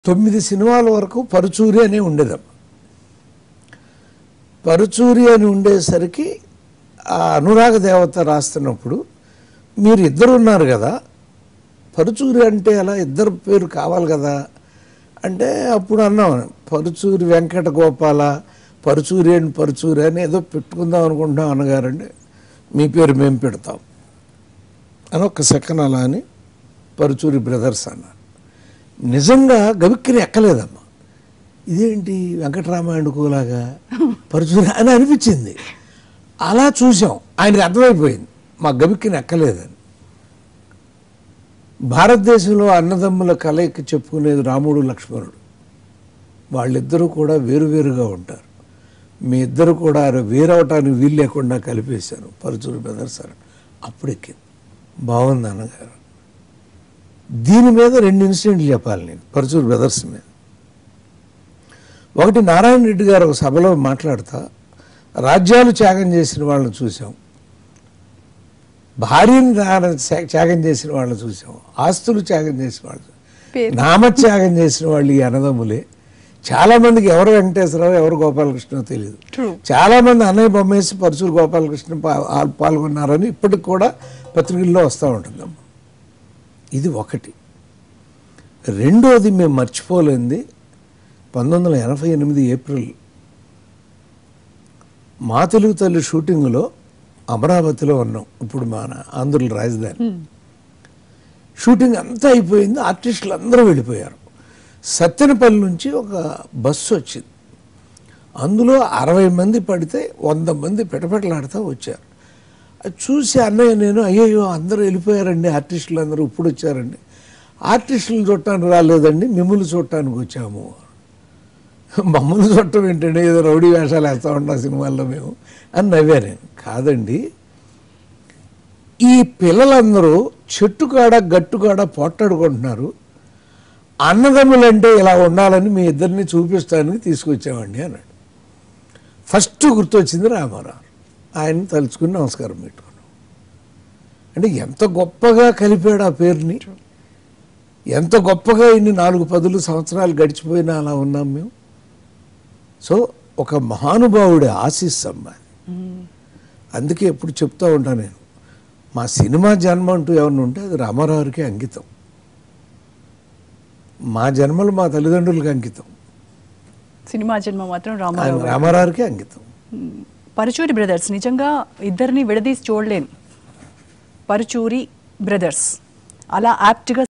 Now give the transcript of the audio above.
తొమ్మిది సినిమాల వరకు పరుచూరి అని ఉండేదమ్మ పరుచూరి అని ఉండేసరికి ఆ అనురాగ దేవత రాస్తున్నప్పుడు మీరు ఇద్దరు ఉన్నారు కదా పరుచూరి అంటే అలా ఇద్దరు పేరు కావాలి కదా అంటే అప్పుడు అన్నాం పరుచూరి వెంకట గోపాల పరుచూరి అని పరుచూరి అని ఏదో పెట్టుకుందాం అనుకుంటున్నాం అన్నగారండి మీ పేరు మేము పెడతాం అని ఒక సెకండ్ అలా అని పరుచూరి బ్రదర్స్ అన్నారు నిజంగా గవిక్కిని ఎక్కలేదమ్మా ఇదేంటి వెంకటరామాయణకులాగా పరుచూరి అని అనిపించింది అలా చూసాం ఆయనకి అర్థమైపోయింది మా గవిక్కిని ఎక్కలేదని భారతదేశంలో అన్నదమ్ముల కలయిక చెప్పుకునేది రాముడు లక్ష్మణుడు వాళ్ళిద్దరూ కూడా వేరువేరుగా ఉంటారు మీ ఇద్దరు కూడా వేరవటానికి వీలు లేకుండా కలిపేశాను పరుచూరి బ్రదర్స్ అని అప్పుడు ఎక్కింది బాగుంది అన్నగారు దీని మీద రెండు ఇన్సిడెంట్లు చెప్పాలి నేను పరచూరు బ్రదర్స్ మీద ఒకటి నారాయణ రెడ్డి గారు ఒక సభలో మాట్లాడుతా రాజ్యాలు త్యాగం చేసిన వాళ్ళని చూసాం భార్యని త్యాగం- త్యాగం చేసిన వాళ్ళని చూసాం ఆస్తులు త్యాగం చేసిన వాళ్ళు పేరు. నామత్యాగం చేసిన వాళ్ళు ఈ అన్నదమ్ములే చాలా మందికి ఎవరు వెంకటేశ్వరరావు ఎవరు గోపాలకృష్ణ తెలియదు True. చాలా మంది అన్నయ్య బొమ్మేసి పరచూరు గోపాలకృష్ణ పా- ఆ- పాల్గొన్నారని ఇప్పటికి కూడా పత్రికల్లో వస్తూ ఉంటుందమ్మ ఇది ఒకటి రెండోది మేము మర్చిపోలేంది పంతొమ్మిది వందల ఎనభై ఎనిమిది ఏప్రిల్ మా తెలుగు తల్లి షూటింగ్లో అమరావతిలో ఉన్నాం ఇప్పుడు మన ఆంధ్రుల రాజధాని షూటింగ్ అంతా అయిపోయింది ఆర్టిస్టులు అందరూ వెళ్ళిపోయారు సత్తెనపల్లి నుంచి ఒక బస్సు వచ్చింది అందులో అరవై మంది పడితే వంద మంది పెటపెటలాడుతూ వచ్చారు అది చూసి అన్నయ్య నేను అయ్యయ్యో అందరూ వెళ్ళిపోయారండి ఆర్టిస్టులు అందరూ ఇప్పుడు వచ్చారండి ఆర్టిస్టులు చూడటానికి రాలేదండి మిమ్మల్ని చూడటానికి వచ్చాము మమ్మల్ని చూడటం ఏంటండి ఏదో రౌడీ వేషాలు వేస్తూ ఉంటాం సినిమాల్లో మేము అని నవ్వా నేను కాదండి ఈ పిల్లలందరూ చెట్టు కాడ గట్టు కాడ పోట్లాడుకుంటున్నారు అన్నదమ్ములంటే ఇలా ఉండాలని మీ ఇద్దరిని చూపిస్తానికి తీసుకొచ్చామండి అన్నాడు ఫస్ట్ గుర్తొచ్చింది రామారావు ఆయన తలుచుకుని నమస్కారం పెట్టుకున్నాం అంటే ఎంత గొప్పగా కలిపాడు ఆ పేరుని ఎంత గొప్పగా ఇన్ని నాలుగు పదులు సంవత్సరాలు గడిచిపోయినా అలా ఉన్నాం మేము సో ఒక మహానుభావుడి ఆశీస్సమ్మ అది. అందుకే ఎప్పుడు చెప్తూ ఉంటాను నేను మా సినిమా జన్మ అంటూ ఏమన్నా ఉంటే అది రామారావుకి అంకితం మా జన్మలు మా తల్లిదండ్రులకి అంకితం సినిమా జన్మ మాత్రం ఆయన రామారావు గారు. రామారావుకి అంకితం పరుచూరి బ్రదర్స్ నిజంగా ఇద్దరిని విడదీసి చూడలేను పరుచూరి బ్రదర్స్ అలా యాప్ట్గా